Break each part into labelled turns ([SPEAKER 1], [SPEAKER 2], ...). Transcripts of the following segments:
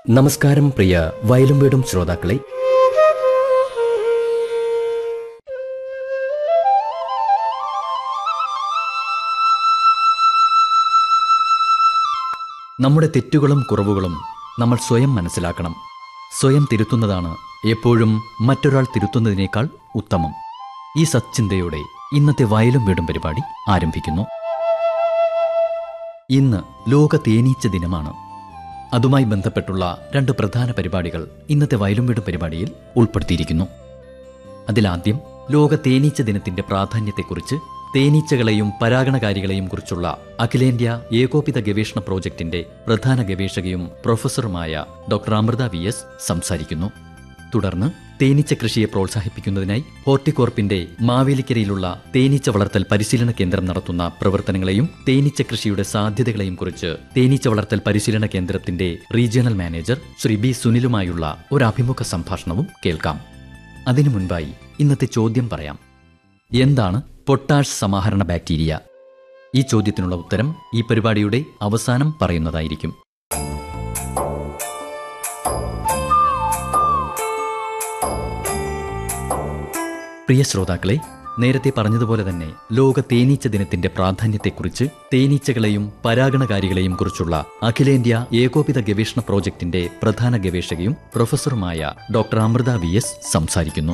[SPEAKER 1] നമസ്കാരം പ്രിയ വയലും വീടും ശ്രോതാക്കളെ നമ്മുടെ തെറ്റുകളും കുറവുകളും നമ്മൾ സ്വയം മനസ്സിലാക്കണം സ്വയം തിരുത്തുന്നതാണ് എപ്പോഴും മറ്റൊരാൾ തിരുത്തുന്നതിനേക്കാൾ ഉത്തമം ഈ സച്ചിന്തയോടെ ഇന്നത്തെ വയലും വീടും പരിപാടി ആരംഭിക്കുന്നു ഇന്ന് ലോക തേനീച്ച ദിനമാണ് അതുമായി ബന്ധപ്പെട്ടുള്ള രണ്ട് പ്രധാന പരിപാടികൾ ഇന്നത്തെ വയലും വീടും പരിപാടിയിൽ ഉൾപ്പെടുത്തിയിരിക്കുന്നു അതിലാദ്യം ലോക തേനീച്ച ദിനത്തിന്റെ പ്രാധാന്യത്തെക്കുറിച്ച് തേനീച്ചകളെയും പരാഗണകാരികളെയും കുറിച്ചുള്ള അഖിലേന്ത്യാ ഏകോപിത ഗവേഷണ പ്രോജക്ടിന്റെ പ്രധാന ഗവേഷകയും പ്രൊഫസറുമായ ഡോക്ടർ അമൃത വി എസ് സംസാരിക്കുന്നു തുടർന്ന് തേനീച്ച കൃഷിയെ പ്രോത്സാഹിപ്പിക്കുന്നതിനായി ഹോർട്ടികോർപ്പിന്റെ മാവേലിക്കരയിലുള്ള തേനീച്ച വളർത്തൽ പരിശീലന കേന്ദ്രം നടത്തുന്ന പ്രവർത്തനങ്ങളെയും തേനീച്ച കൃഷിയുടെ സാധ്യതകളെയും കുറിച്ച് തേനീച്ച വളർത്തൽ പരിശീലന കേന്ദ്രത്തിന്റെ റീജിയണൽ മാനേജർ ശ്രീ ബി സുനിലുമായുള്ള ഒരു അഭിമുഖ സംഭാഷണവും കേൾക്കാം അതിനു മുൻപായി ഇന്നത്തെ ചോദ്യം പറയാം എന്താണ് പൊട്ടാഷ് സമാഹരണ ബാക്ടീരിയ ഈ ചോദ്യത്തിനുള്ള ഉത്തരം ഈ പരിപാടിയുടെ അവസാനം പറയുന്നതായിരിക്കും പ്രിയ ശ്രോതാക്കളെ നേരത്തെ പറഞ്ഞതുപോലെ തന്നെ ലോക തേനീച്ച ദിനത്തിന്റെ പ്രാധാന്യത്തെക്കുറിച്ച് തേനീച്ചകളെയും പരാഗണകാരികളെയും കുറിച്ചുള്ള അഖിലേന്ത്യാ ഏകോപിത ഗവേഷണ പ്രോജക്ടിന്റെ പ്രധാന ഗവേഷകയും പ്രൊഫസറുമായ ഡോക്ടർ അമൃത വി എസ് സംസാരിക്കുന്നു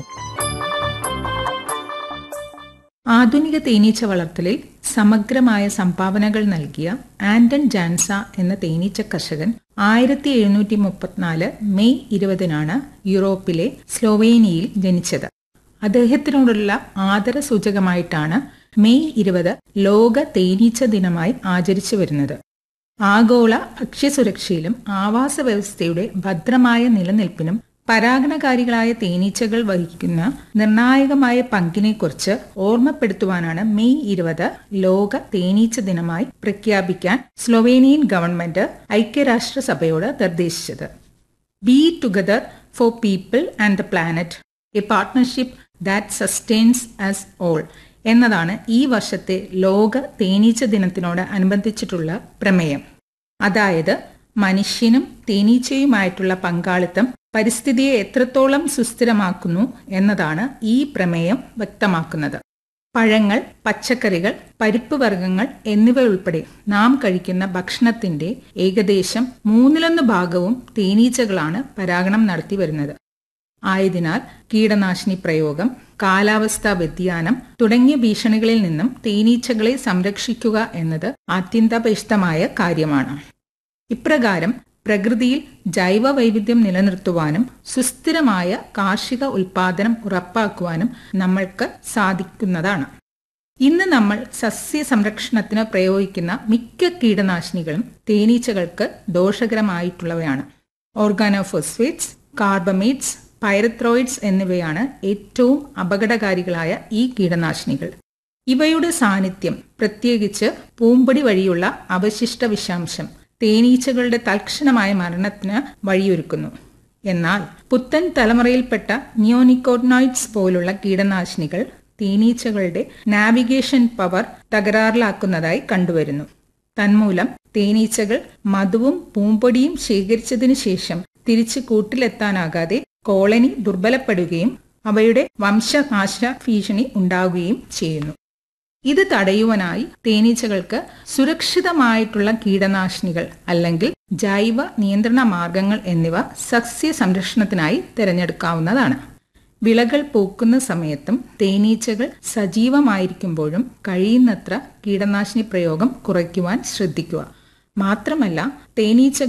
[SPEAKER 2] ആധുനിക തേനീച്ച വളർത്തലിൽ സമഗ്രമായ സംഭാവനകൾ നൽകിയ ആന്റൺ ജാൻസ എന്ന തേനീച്ച കർഷകൻ ആയിരത്തി എഴുന്നൂറ്റി മുപ്പത്തിനാല് മെയ് ഇരുപതിനാണ് യൂറോപ്പിലെ സ്ലോവേനിയയിൽ ജനിച്ചത് അദ്ദേഹത്തിനോടുള്ള ആദര സൂചകമായിട്ടാണ് മെയ് ഇരുപത് ലോക തേനീച്ച ദിനമായി ആചരിച്ചു വരുന്നത് ആഗോള ഭക്ഷ്യസുരക്ഷയിലും ആവാസ വ്യവസ്ഥയുടെ ഭദ്രമായ നിലനിൽപ്പിനും പരാഗണകാരികളായ തേനീച്ചകൾ വഹിക്കുന്ന നിർണായകമായ പങ്കിനെക്കുറിച്ച് ഓർമ്മപ്പെടുത്തുവാനാണ് മെയ് ഇരുപത് ലോക തേനീച്ച ദിനമായി പ്രഖ്യാപിക്കാൻ സ്ലൊവേനിയൻ ഗവൺമെന്റ് ഐക്യരാഷ്ട്രസഭയോട് നിർദ്ദേശിച്ചത് be together for people and the planet a partnership that sustains us all എന്നതാണ് ഈ വർഷത്തെ ലോക തേനീച്ച ദിനത്തിനോട് അനുബന്ധിച്ചിട്ടുള്ള പ്രമേയം അതായത് മനുഷ്യനും തേനീച്ചയുമായിട്ടുള്ള പങ്കാളിത്തം പരിസ്ഥിതിയെ എത്രത്തോളം സുസ്ഥിരമാക്കുന്നു എന്നതാണ് ഈ പ്രമേയം വ്യക്തമാക്കുന്നത് പഴങ്ങൾ പച്ചക്കറികൾ പരിപ്പ് വർഗ്ഗങ്ങൾ എന്നിവ ഉൾപ്പെടെ നാം കഴിക്കുന്ന ഭക്ഷണത്തിന്റെ ഏകദേശം മൂന്നിലൊന്ന് ഭാഗവും തേനീച്ചകളാണ് പരാഗണം നടത്തി വരുന്നത് ആയതിനാൽ കീടനാശിനി പ്രയോഗം കാലാവസ്ഥാ വ്യതിയാനം തുടങ്ങിയ ഭീഷണികളിൽ നിന്നും തേനീച്ചകളെ സംരക്ഷിക്കുക എന്നത് അത്യന്താപേക്ഷിതമായ കാര്യമാണ് ഇപ്രകാരം പ്രകൃതിയിൽ ജൈവ വൈവിധ്യം നിലനിർത്തുവാനും സുസ്ഥിരമായ കാർഷിക ഉൽപാദനം ഉറപ്പാക്കുവാനും നമ്മൾക്ക് സാധിക്കുന്നതാണ് ഇന്ന് നമ്മൾ സസ്യ സംരക്ഷണത്തിന് പ്രയോഗിക്കുന്ന മിക്ക കീടനാശിനികളും തേനീച്ചകൾക്ക് ദോഷകരമായിട്ടുള്ളവയാണ് ഓർഗാനോഫോസ്ഫേറ്റ്സ് കാർബമേറ്റ്സ് പൈറത്രോയിഡ്സ് എന്നിവയാണ് ഏറ്റവും അപകടകാരികളായ ഈ കീടനാശിനികൾ ഇവയുടെ സാന്നിധ്യം പ്രത്യേകിച്ച് പൂമ്പൊടി വഴിയുള്ള അവശിഷ്ട വിഷാംശം തേനീച്ചകളുടെ തൽക്ഷണമായ മരണത്തിന് വഴിയൊരുക്കുന്നു എന്നാൽ പുത്തൻ തലമുറയിൽപ്പെട്ട നിയോനിക്കോട്നോയിഡ്സ് പോലുള്ള കീടനാശിനികൾ തേനീച്ചകളുടെ നാവിഗേഷൻ പവർ തകരാറിലാക്കുന്നതായി കണ്ടുവരുന്നു തന്മൂലം തേനീച്ചകൾ മധുവും പൂമ്പൊടിയും ശേഖരിച്ചതിനു ശേഷം തിരിച്ച് കൂട്ടിലെത്താനാകാതെ കോളനി ദുർബലപ്പെടുകയും അവയുടെ വംശനാശ ഭീഷണി ഉണ്ടാവുകയും ചെയ്യുന്നു ഇത് തടയുവാനായി തേനീച്ചകൾക്ക് സുരക്ഷിതമായിട്ടുള്ള കീടനാശിനികൾ അല്ലെങ്കിൽ ജൈവ നിയന്ത്രണ മാർഗങ്ങൾ എന്നിവ സസ്യ സംരക്ഷണത്തിനായി തിരഞ്ഞെടുക്കാവുന്നതാണ് വിളകൾ പൂക്കുന്ന സമയത്തും തേനീച്ചകൾ സജീവമായിരിക്കുമ്പോഴും കഴിയുന്നത്ര കീടനാശിനി പ്രയോഗം കുറയ്ക്കുവാൻ ശ്രദ്ധിക്കുക മാത്രമല്ല തേനീച്ചകൾ